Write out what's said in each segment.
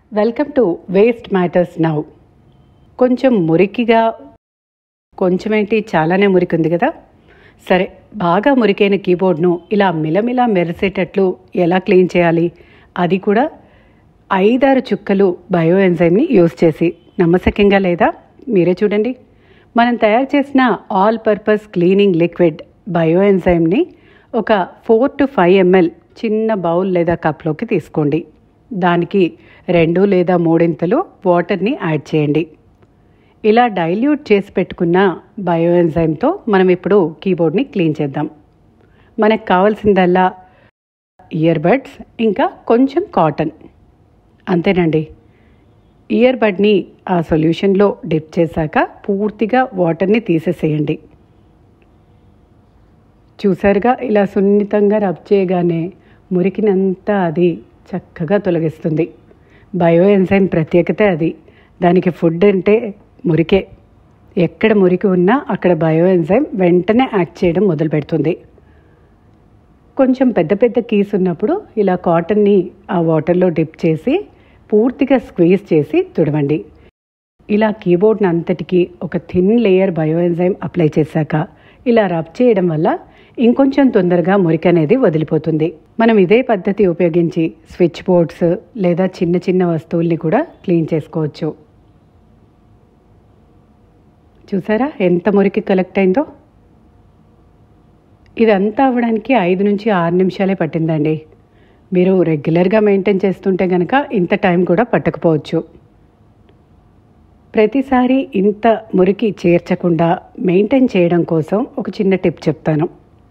welcome to waste matters now కొంచెం మురికిగా కొంచెం ఏంటి చాలానే మురికి ఉంది కదా సరే బాగా మురికైన కీబోర్డ్ను ఇలా మిలమిలా మెరిసేటట్లు ఎలా క్లీన్ చేయాలి అది కూడా ఐదారు చుక్కలు బయో ఎంజైమ్ని యూస్ చేసి నమ్మశక్యంగా లేదా మీరే చూడండి మనం తయారు చేసిన all purpose cleaning liquid bio ఎంజైమ్ని ఒక ఫోర్ టు ఫైవ్ ఎంఎల్ చిన్న బౌల్ లేదా కప్లోకి తీసుకోండి దానికి రెండు లేదా మూడింతలు వాటర్ని యాడ్ చేయండి ఇలా డైల్యూట్ చేసి పెట్టుకున్న బయో ఎంజైమ్తో మనం ఇప్పుడు కీబోర్డ్ని క్లీన్ చేద్దాం మనకు కావాల్సిందల్లా ఇయర్ బడ్స్ ఇంకా కొంచెం కాటన్ అంతేనండి ఇయర్ బడ్ని ఆ సొల్యూషన్లో డిప్ చేశాక పూర్తిగా వాటర్ని తీసేసేయండి చూసారుగా ఇలా సున్నితంగా రబ్ చేయగానే మురికినంతా అది చక్కగా తొలగిస్తుంది బయో ఎంజైమ్ ప్రత్యేకత అది దానికి ఫుడ్ అంటే మురికే ఎక్కడ మురికి ఉన్నా అక్కడ బయో ఎంజైమ్ వెంటనే యాక్ట్ చేయడం మొదలు పెడుతుంది కొంచెం పెద్ద పెద్ద కీస్ ఉన్నప్పుడు ఇలా కాటన్ని ఆ వాటర్లో డిప్ చేసి పూర్తిగా స్క్వీజ్ చేసి తుడవండి ఇలా కీబోర్డ్ని అంతటికి ఒక thin layer bio enzyme apply చేశాక ఇలా రబ్ చేయడం వల్ల ఇంకొంచెం తొందరగా మురికి అనేది వదిలిపోతుంది మనం ఇదే పద్ధతి ఉపయోగించి స్విచ్ బోర్డ్స్ లేదా చిన్న చిన్న వస్తువుల్ని కూడా క్లీన్ చేసుకోవచ్చు చూసారా ఎంత మురికి కలెక్ట్ అయిందో ఇదంతా అవ్వడానికి ఐదు నుంచి ఆరు నిమిషాలే పట్టిందండి మీరు రెగ్యులర్గా మెయింటైన్ చేస్తుంటే కనుక ఇంత టైం కూడా పట్టకపోవచ్చు ప్రతిసారి ఇంత మురికి చేర్చకుండా మెయింటైన్ చేయడం కోసం ఒక చిన్న టిప్ చెప్తాను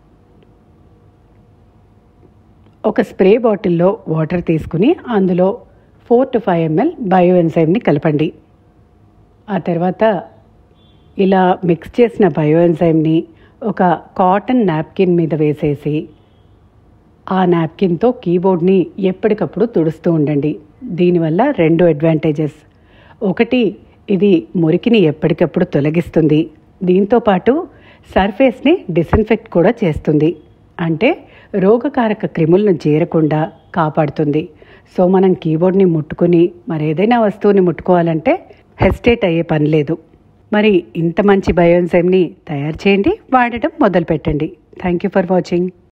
ఒక స్ప్రే బాటిల్లో వాటర్ తీసుకుని అందులో four to five ML bio ఎంజైమ్ని కలపండి ఆ తర్వాత ఇలా మిక్స్ చేసిన బయో ఎంజైమ్ని ఒక కాటన్ నాప్కిన్ మీద వేసేసి ఆ నాప్కిన్తో కీబోర్డ్ని ఎప్పటికప్పుడు తుడుస్తూ ఉండండి దీనివల్ల రెండు అడ్వాంటేజెస్ ఒకటి ఇది మురికిని ఎప్పటికప్పుడు తొలగిస్తుంది దీంతోపాటు సర్ఫేస్ని డిస్ఇన్ఫెక్ట్ కూడా చేస్తుంది అంటే రోగకారక క్రిములను చేరకుండా కాపాడుతుంది సో మనం కీబోర్డ్ని ముట్టుకుని మరేదైనా వస్తువుని ముట్టుకోవాలంటే హెస్టేట్ అయ్యే పని లేదు మరి ఇంత మంచి బయోన్సైమ్ని తయారు చేయండి వాడటం మొదలు పెట్టండి థ్యాంక్ యూ ఫర్ వాచింగ్